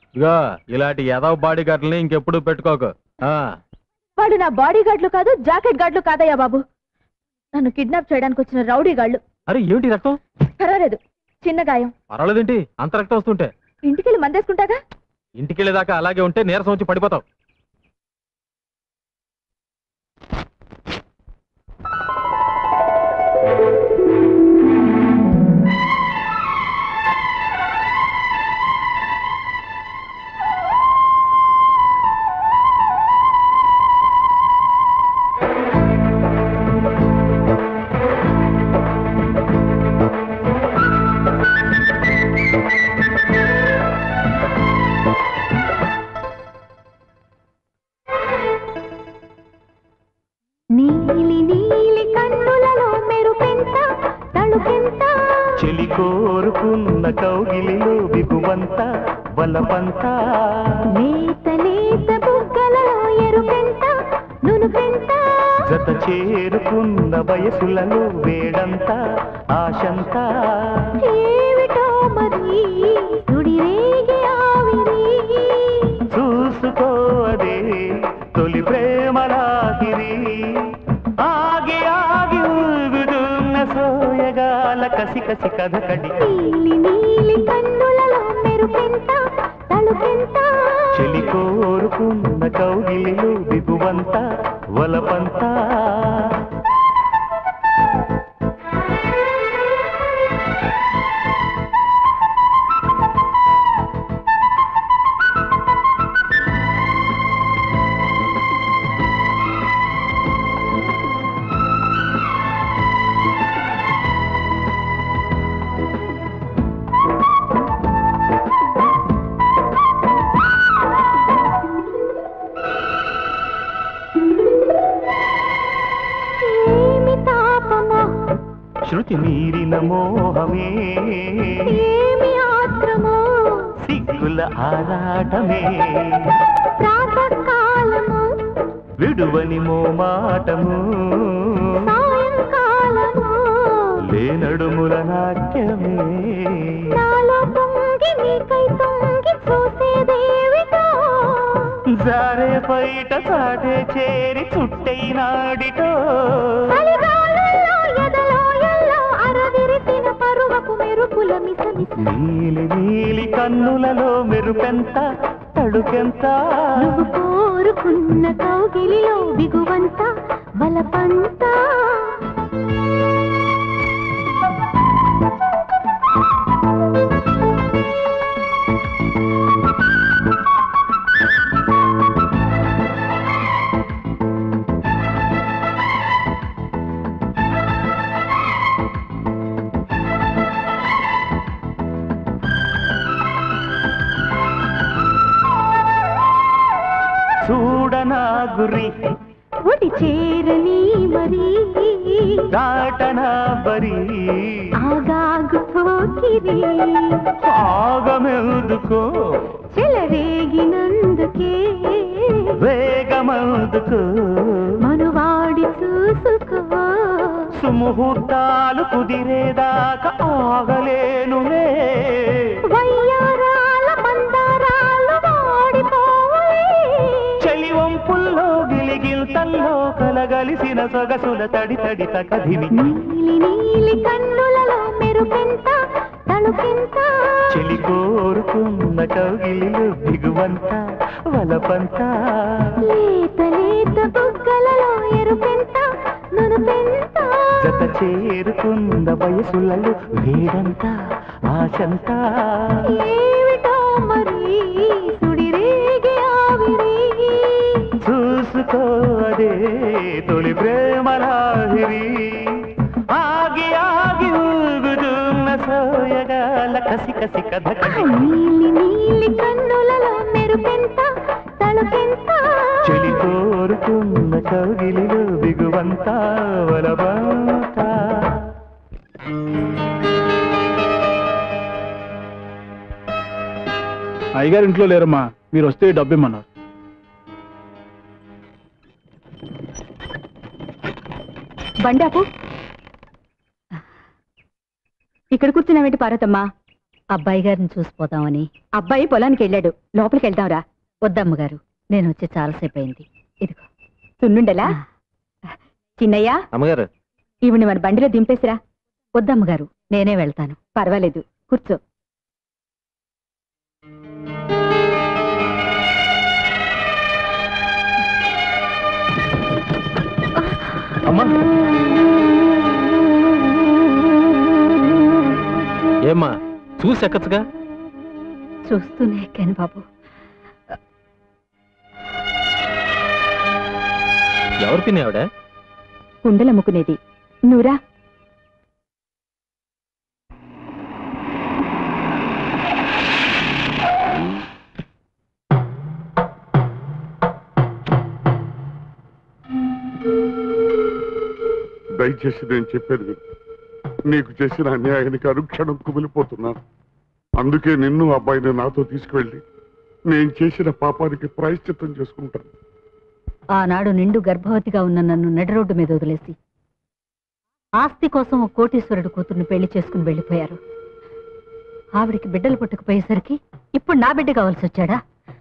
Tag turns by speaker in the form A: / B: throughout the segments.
A: ఇగో ఇలాంటి ఎదవ బాడీ గార్డ్ని ఇంకెప్పుడు పెట్టుకోకు ఆ
B: వాళ్ళు నా బాడీ గార్డ్లు కాదు జాకెట్ గార్డ్లు కాదయ్యా బాబు నన్ను కిడ్నాప్ చేయడానికి వచ్చిన రౌడీ గాళ్ళు
A: అరే ఏమిటి రక్తం
B: పర్వాలేదు చిన్న గాయం
A: పర్వాలేదేంటి అంత రక్తం వస్తుంటే
B: ఇంటికెళ్ళి మందేసుకుంటాగా
A: ఇంటికి వెళ్ళేదాకా అలాగే ఉంటే నీరసం వచ్చి పడిపోతావు
B: నీలి నీలి కన్నులలో మెరుపెంత తణుకెంత
C: చెలి కోరుకున్న కౌగిలిలో బిగువంత బలపంత
B: లేత లేత బుగ్గలలో ఎరుపెంత నునుపెంత
C: జత చేరుకున్న వయసులలో వేడంత ఆశంత
B: ఏమిటో మరి సుడిరేగి ఆవిరి
C: చూసుకో అదే తొలి ప్రేమలాగిరి ఆగి ఆగి ఊగుతున్న సోయగాల కసి కసి కథ కడి
B: నీలి నీలి కన్నులలో మెరుపెంత తణుకెంత
C: చెలి కోరుకున్న కౌగిలిలో బిగువంత వలపంత
B: ఏమి తాపమో
C: శృతి మీరిన మోహమే
B: ఏమి ఆత్రమో
C: సిగ్గుల ఆరాటమే
B: ప్రాతకాలము
C: విడువని మోమాటము
B: సాయంకాలము
C: లేనడుముల నాట్యమే
B: నాలో పొంగి నీకై తొంగి చూసేదేవిటో
C: జారే బయట సాటే చేరి చుట్టైనాడిటో
B: చలిగాలుల్లో ఎదలో ఎల్లో అరవిరిసిన పరువపు మెరుపుల మిసమిస
C: నీలి నీలి కన్నులలో మెరుపెంత తడుకెంత
B: నువ్వు కోరుకున్న కౌగిలిలో బిగువంత బలపంత
C: చూడనా గురి
B: ఒడి చేరని మరి
C: దాటనా బరి
B: ఆగాగు పోకిరి
C: ఆగమెదుకో
B: చెలరేగినందుకే
C: వేగమందుకో
B: మనువాడి చూసుకో
C: సుముహూర్తాలు కుదిరేదాకా ఆగలేనులే
B: వయ్యారాల మందారాలు వాడిపోవే
C: చలి వంపుల్లో గిలిగిల్తల్లో కలగలిసిన సొగసుల తడి తడి తకధిమి
B: నీలి నీలి కన్నులలో మెరుపెంత తణుకెంత
C: చెలి కోరుకున్న కౌగిలిలు దిగువంత వలపంత
B: లేత లేత బుగ్గలలో ఎరుపెంత నునుపెంత
C: జత చేరుకున్న వయసులలో వేడంత ఆశంత
B: ఏమిటో మరి సుడిరేగి ఆవిరి
C: చూసుకో అదే తొలి ప్రేమలాహిరి ఆగి ఆగి ఊగుతున్న సోయగాల కసి కసి కథ
B: ఆ
C: కసి
B: నీలి నీలి కన్నులలో మెరుపెంత తణుకెంత
C: చెలి కోరుకున్న కౌగిలిలో బిగువంత వలబంత
D: అయ్యగారు ఇంట్లో లేరమ్మా మీరు వస్తే డబ్బు ఇమ్మన్నారు
E: బండాపు ఇక్కడ కూర్చున్నావేంటి పార్వతమ్మా అబ్బాయి గారిని చూసిపోదామని
B: అబ్బాయి పొలానికి వెళ్ళాడు లోపలికి వెళ్దాంరా
E: వద్దమ్మగారు నేను వచ్చి చాలాసేపు అయింది ఇదిగో
B: సున్నుండలా చిన్నయ్య
A: అమ్మగారు
B: ఈవిని మన బండిలో దింపేసిరా
E: వద్దమ్మగారు నేనే వెళ్తాను
B: పర్వాలేదు కూర్చో
A: అమ్మా ఏమ్మా చూసి ఎక్కచ్చుగా
E: చూస్తూనే ఎక్కాను బాబు
A: ఎవరు పిన్ని ఆవిడ
B: కుండలు అమ్ముకునేది నువ్వురా
F: దయచేసి నేను చెప్పేది విను. నీకు చేసిన అన్యాయానికి అనుక్షణం కుమిలిపోతున్నాను అందుకే నిన్ను అబ్బాయిని నాతో తీసుకువెళ్ళి నేను చేసిన పాపానికి ప్రాయశ్చిత్తం చేసుకుంటాను
E: ఆనాడు నిండు గర్భవతిగా ఉన్న నన్ను నడి రోడ్డు మీద వదిలేసి ఆస్తి కోసం ఓ కోటీశ్వరుడు కూతుర్ని పెళ్లి చేసుకుని వెళ్ళిపోయారు ఆవిడికి బిడ్డలు పుట్టకపోయేసరికి ఇప్పుడు నా బిడ్డ కావాల్సి వచ్చాడా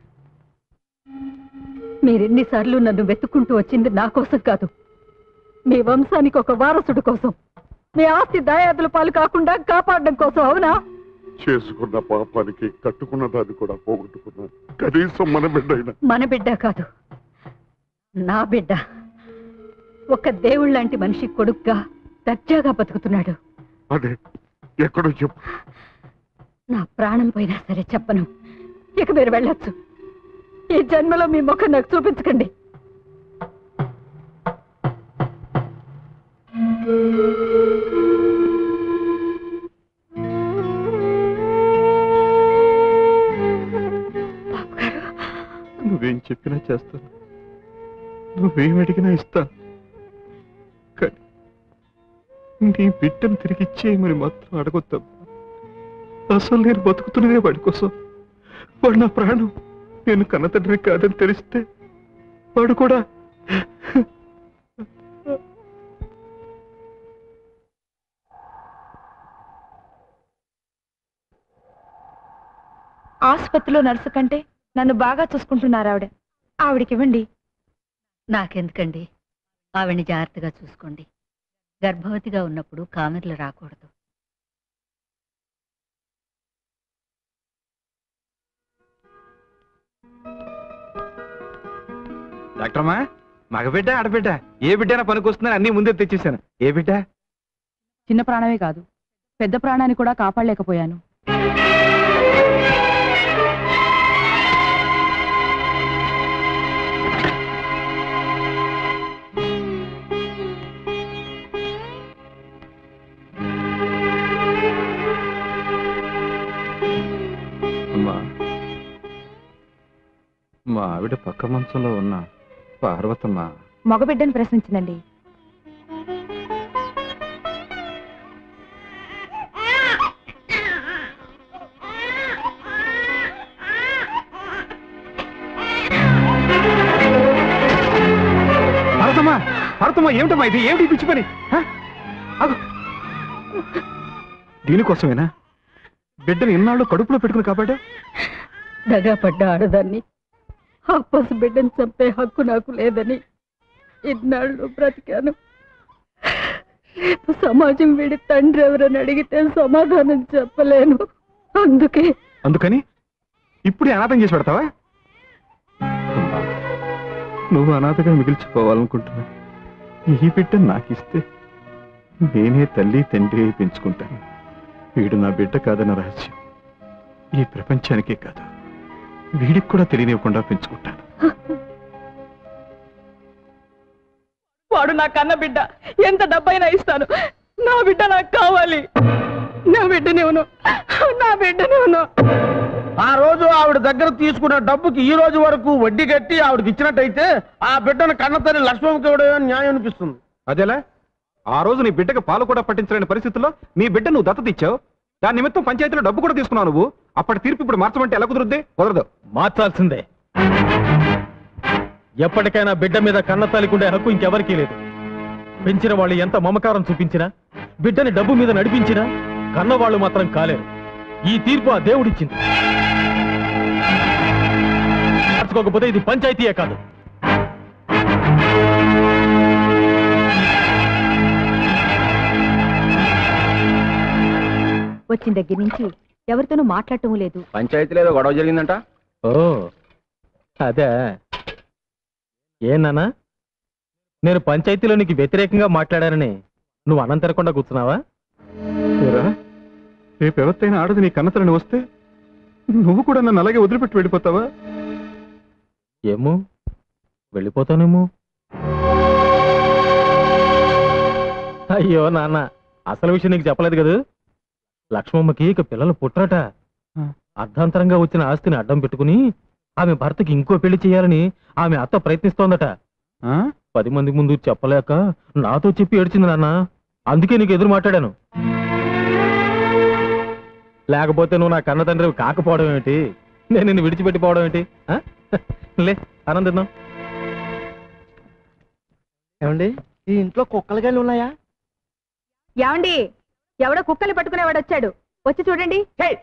E: మీరెన్నిసార్లు నన్ను వెతుక్కుంటూ వచ్చింది నా కోసం కాదు మీ వంశానికి ఒక వారసుడు కోసం మీ ఆస్తి దాయాదుల పాలు కాకుండా కాపాడడం కోసం అవునా
F: చేసుకున్న పాపానికి కట్టుకున్న దాన్ని కూడా పోగొట్టుకున్నాను కనీసం మన బిడ్డైనా
E: మన బిడ్డ కాదు నా బిడ్డ ఒక దేవుళ్ళంటి మనిషి కొడుగ్గా దర్జాగా బతుకుతున్నాడు
F: అదే ఎక్కడో చెప్పు
E: నా ప్రాణం పోయినా సరే చెప్పను ఇక మీరు వెళ్ళొచ్చు ఈ జన్మలో మీ ముఖం నాకు చూపించకండి
C: నువ్వేం చెప్పినా చేస్తాను నువ్వేం అడిగినా ఇస్తాను కానీ నీ బిడ్డను తిరిగి ఇచ్చేయమని మాత్రం అడగొద్దాం అసలు నేను బతుకుతున్నదే వాడి కోసం వాడు నా ప్రాణం నేను కన్నతండ్రి కాదని తెలిస్తే వాడు కూడా
B: ఆసుపత్రిలో నర్సు కంటే నన్ను బాగా చూసుకుంటున్నారు ఆవిడ ఆవిడకి ఇవ్వండి
E: నాకెందుకండి ఆవిడ్ని జాగ్రత్తగా చూసుకోండి గర్భవతిగా ఉన్నప్పుడు కామెర్లు రాకూడదు
G: డాక్టర్మా మగబిడ్డ ఆడబిడ్డ ఏ బిడ్డైనా పనికొస్తుందని అన్ని ముందే తెచ్చేసాను ఏ బిడ్డ
H: చిన్న ప్రాణమే కాదు పెద్ద ప్రాణాన్ని కూడా కాపాడలేకపోయాను
G: అమ్మా మా ఆవిడ పక్క మంచంలో ఉన్న పార్వతమ్మ
B: మగబిడ్డను ప్రశ్నించిందండి
G: భారతమ్మా భారతమ్మా ఏమిటమ్మా ఇది ఏమిటి పిచ్చి పని హ? ఆగు. దీనికోసమేనా బిడ్డను ఎన్నాళ్ళు కడుపులో పెట్టుకుని కాపాడా
E: దగా పడ్డ ఆడదాన్ని ఆ పసి బిడ్డను చంపే హక్కు నాకు లేదని ఇన్నాళ్ళు బ్రతికాను రేపు సమాజం వీడి తండ్రి ఎవరని అడిగితే సమాధానం చెప్పలేను అందుకే
G: అందుకని ఇప్పుడే అనాథం చేసి పెడతావా అమ్మా, నువ్వు అనాథగా మిగిల్చిపోవాలనుకుంటున్నా ఈ బిడ్డ నాకిస్తే నేనే తల్లి తండ్రి అయి పెంచుకుంటాను వీడు నా బిడ్డ కాదన్న రహస్యం ఈ ప్రపంచానికే కాదు వీడికి కూడా తెలియనివ్వకుండా పెంచుకుంటాను
H: వాడు నా కన్న బిడ్డ ఎంత డబ్బైనా ఇస్తాను నా బిడ్డ నాకు కావాలి నా బిడ్డనేవును నా బిడ్డనేవును
I: ఆ రోజు ఆవిడ దగ్గర తీసుకున్న డబ్బుకి ఈ రోజు వరకు వడ్డీ కట్టి ఆవిడకి ఇచ్చినట్టయితే ఆ బిడ్డను కన్నతల్లి లక్ష్మణకి ఇవ్వడం న్యాయం అనిపిస్తుంది
G: అదేలా ఆ రోజు నీ బిడ్డకు పాలు కూడా పట్టించలేని పరిస్థితుల్లో నీ బిడ్డ నువ్వు దత్తత ఇచ్చావు దాని నిమిత్తం పంచాయతీలో డబ్బు కూడా తీసుకున్నావు నువ్వు అప్పటి తీర్పు ఇప్పుడు మార్చమంటే ఎలా కుదురుద్ది కుదరదు
A: మార్చాల్సిందే ఎప్పటికైనా బిడ్డ మీద కన్న తల్లికుండే హక్కు ఇంకెవరికీ లేదు పెంచిన వాళ్ళు ఎంత మమకారం చూపించినా బిడ్డని డబ్బు మీద నడిపించినా కన్నవాళ్ళు మాత్రం కాలేరు ఈ తీర్పు ఆ దేవుడిచ్చింది మార్చుకోకపోతే ఇది పంచాయతీయే కాదు
B: వచ్చిన దగ్గర నుంచి ఎవరితోనూ మాట్లాడటం లేదు
I: పంచాయతీలో ఏదో గొడవ జరిగిందంట
A: ఓ అదే ఏనానా నేను పంచాయతీలో నీకు వ్యతిరేకంగా మాట్లాడానని నువ్వు అన్నం తినకుండా కూర్చున్నావా
G: ఏరా, రేపు ఎవరితైనా ఆడది నీ కన్నతలని వస్తే నువ్వు కూడా నన్ను అలాగే వదిలిపెట్టి వెళ్ళిపోతావా
A: ఏమో వెళ్ళిపోతానేమో అయ్యో నాన్న అసలు విషయం నీకు చెప్పలేదు కదా లక్ష్మమ్మకి ఇక పిల్లలు పుట్టరట
G: ఆ.
A: అర్ధాంతరంగా వచ్చిన ఆస్తిని అడ్డం పెట్టుకుని ఆమె భర్తకి ఇంకో పెళ్లి చేయాలని ఆమె అత్త ప్రయత్నిస్తోందట
G: ఆ?
A: పది మంది ముందు చెప్పలేక నాతో చెప్పి ఏడ్చింది నాన్న అందుకే నీకు ఎదురు మాట్లాడాను లేకపోతే నువ్వు నా కన్న తండ్రి కాకపోవడం ఏమిటి నేను నిన్ను విడిచిపెట్టిపోవడం ఏంటి ఆ? లే ఆనందిద్దాం
I: ఏమండి ఈ ఇంట్లో కుక్కలు గాలి ఉన్నాయా
B: ఏమండి ఎవడో కుక్కలు పట్టుకునేవాడు వచ్చాడు వచ్చి చూడండి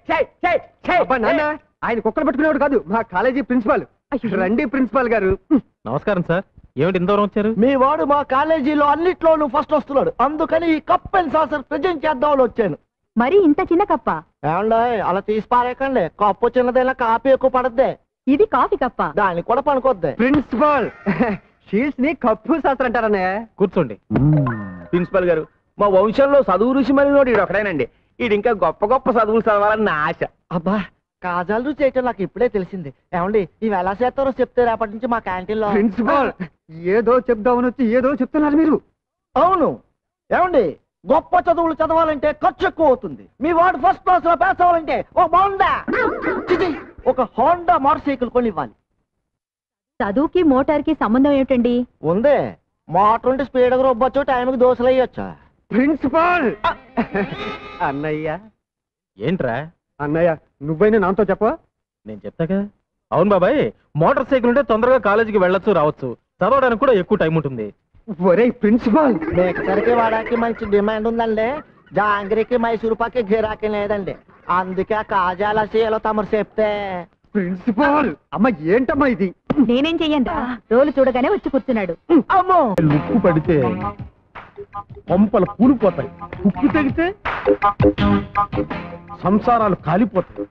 I: ఆయన కుక్కలు పట్టుకునేవాడు కాదు మా కాలేజీ ప్రిన్సిపాల్ రండి ప్రిన్సిపాల్ గారు
A: నమస్కారం సార్ ఏమిటి ఇంత దూరం వచ్చారు
I: మీ వాడు మా కాలేజీలో అన్నిట్లోనూ ఫస్ట్ వస్తున్నాడు అందుకని ఈ కప్ అండ్ సాసర్ ప్రజెంట్ చేద్దామని వచ్చాను
B: మరి ఇంత చిన్న కప్ప
I: ఏమండి అలా తీసి పారేకండి కప్పు చిన్నదైనా కాపీ ఎక్కువ పడద్దే
B: ఇది కాఫీ కప్ప
I: దానికి కూడా పనుకొద్ది ప్రిన్సిపాల్ షీట్స్ ని కప్పు శాస్త్రం అంటారనే
A: కూర్చోండి
I: ప్రిన్సిపల్ గారు మా వంశంలో చదువు రుచి మరి ఈడు ఒకడేనండి ఈడు ఇంకా గొప్ప గొప్ప చదువులు చదవాలని నా ఆశ అబ్బా కాజాలు రుచి చేయటం నాకు ఇప్పుడే తెలిసింది ఏమండి ఇవి ఎలా చేస్తారో చెప్తే రేపటి నుంచి మా క్యాంటీన్ లో ప్రిన్సిపాల్ ఏదో చెప్దామని వచ్చి ఏదో చెప్తున్నారు మీరు అవును ఏమండి గొప్ప చదువులు చదవాలంటే ఖర్చు ఎక్కువ అవుతుంది మీ వాడు ఫస్ట్ క్లాస్ లో పాస్ అవ్వాలంటే ఒక బాగుందా ఒక హోండా మోటార్ సైకిల్ కొని ఇవ్వాలి
B: చదువుకి మోటార్కి సంబంధం ఏమిటండి
I: ఉందే మోటార్ ఉంటే స్పీడ్ గా రొబ్బొచ్చు టైంకి దోశలు వేయొచ్చా ప్రిన్సిపాల్ అన్నయ్య
A: ఏంట్రా
I: అన్నయ్య నువ్వైనా నాతో చెప్ప
A: నేను చెప్తాగా అవును బాబాయ్ మోటార్ సైకిల్ ఉంటే తొందరగా కాలేజీకి వెళ్ళొచ్చు రావచ్చు చదవడానికి కూడా ఎక్కువ టైం ఉంటుంది
I: ఒరే ప్రిన్సిపాల్ మేకసరికి వాడానికి మంచి డిమాండ్ ఉందండి జాంగ్రీకి మైసూరు పాకి గిరాకీ లేదండి అందుకే ఆ కాజాల చేయాలో తమరు చెప్తే ప్రిన్సిపాల్ అమ్మ ఏంటమ్మా ఇది
B: నేనేం చెయ్యండి రోలు చూడగానే వచ్చి కూర్చున్నాడు
I: అమ్మో
A: ఉప్పు పడితే
I: పంపలు కూలిపోతాయి ఉప్పు తెగితే సంసారాలు కాలిపోతాయి